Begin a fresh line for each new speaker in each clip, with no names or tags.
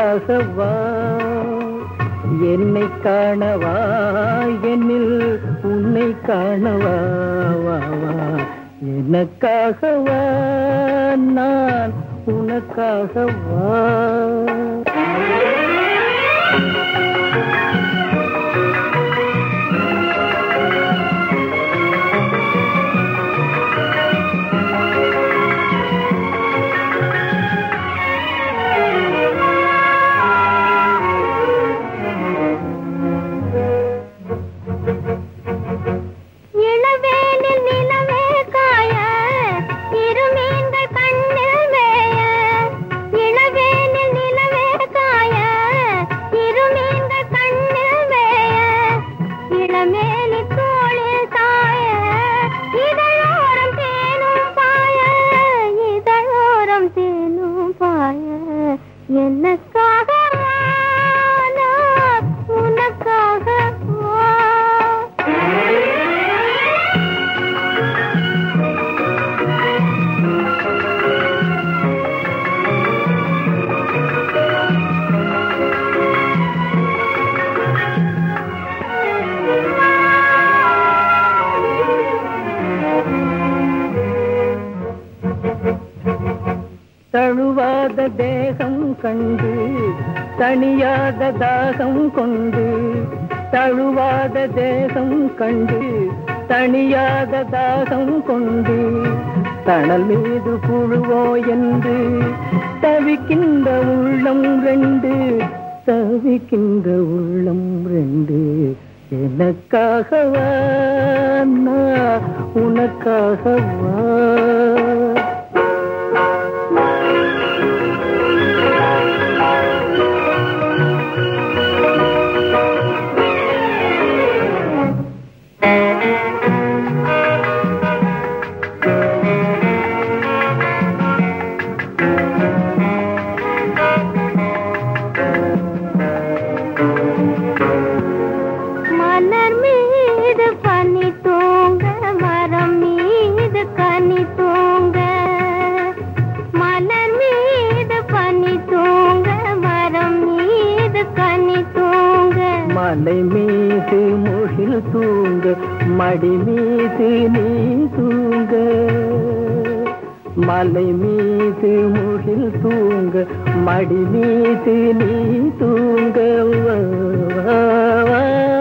எனக்காகவா என்னை காணவா என்னில் உன்னை காணவா வா, வா. எனக்காகவா நான் உனக்காகவா
இளவேனில் நிலவே காய இருமீன்கள் கண்ணில் மேய இளவேனில் நிலவே காய இருமீன்கள் கண்ணில் மேய இளமேலி தோளில் சாய இதழோரம் தேனும் பாய இதழோரம் தேனும் பாய எனக்காக உனக்காக
தழுவாத தேகம் கண்டு தனியாத தாகம் கொண்டு தழுவாத தேகம் கண்டு தனியாத தாகம் கொண்டு தணல் மீது புழுவோ என்று தவிக்கின்ற உள்ளம் ரெண்டு தவிக்கின்ற உள்ளம் ரெண்டு எனக்காகவா நான் உனக்காகவா
மலர் மீது பனி தூங்க மரம் மீது கனி தூங்க மலர் மீது பனி தூங்க மரம் மீது கனி தூங்க
மலை மீது முகில் தூங்க மடி மீது நீ தூங்க மலை மீது முகில் தூங்க மடி மீது நீ தூங்க வா, வா, வா.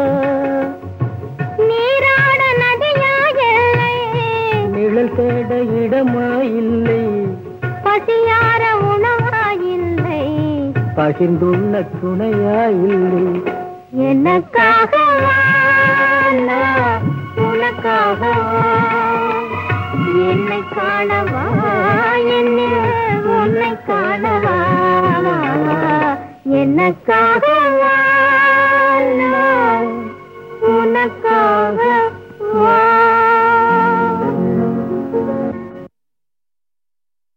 நீராட நதியா எல்லை
நிழல் தேட இடமா இல்லை
பசியார உணவா இல்லை
பகிர்ந்துள்ள துணையா இல்லை
எனக்காக உனக்காக என்னை காணவா என்னில் உன்னை காணவா எனக்காக